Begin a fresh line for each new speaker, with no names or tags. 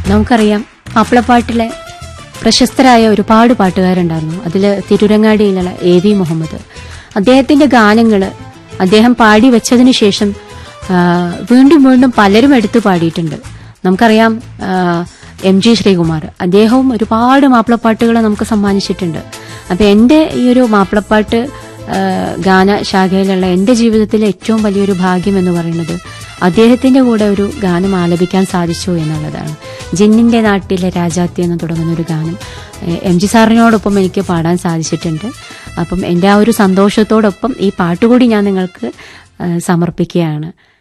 നമുക്കറിയാം മാപ്പിളപ്പാട്ടിലെ പ്രശസ്തരായ ഒരുപാട് പാട്ടുകാരുണ്ടായിരുന്നു അതിൽ തിരുരങ്ങാടിയിലുള്ള എ വി മുഹമ്മദ് അദ്ദേഹത്തിന്റെ ഗാനങ്ങൾ അദ്ദേഹം പാടി വെച്ചതിന് ശേഷം ആ, വീണ്ടും വീണ്ടും പലരും എടുത്തു പാടിയിട്ടുണ്ട് നമുക്കറിയാം ആ, എം ജി ശ്രീകുമാർ അദ്ദേഹവും ഒരുപാട് മാപ്പിളപ്പാട്ടുകൾ നമുക്ക് സമ്മാനിച്ചിട്ടുണ്ട് അപ്പൊ എന്റെ ഈ ഒരു മാപ്പിളപ്പാട്ട് ആ, ഗാന ശാഖയിലുള്ള എന്റെ ജീവിതത്തിലെ ഏറ്റവും വലിയൊരു ഭാഗ്യം എന്ന് പറയുന്നത് അദ്ദേഹത്തിന്റെ കൂടെ ഒരു ഗാനം ആലപിക്കാൻ സാധിച്ചു എന്നുള്ളതാണ് ജിന്നിന്റെ നാട്ടിലെ രാജാത്തി എന്ന് തുടങ്ങുന്ന ഒരു ഗാനം എ- എം ജി സാറിനോടൊപ്പം എനിക്ക് പാടാൻ സാധിച്ചിട്ടുണ്ട് അപ്പം എൻ്റെ ആ ഒരു സന്തോഷത്തോടൊപ്പം ഈ പാട്ടുകൂടി ഞാൻ നിങ്ങൾക്ക് ആ, സമർപ്പിക്കുകയാണ്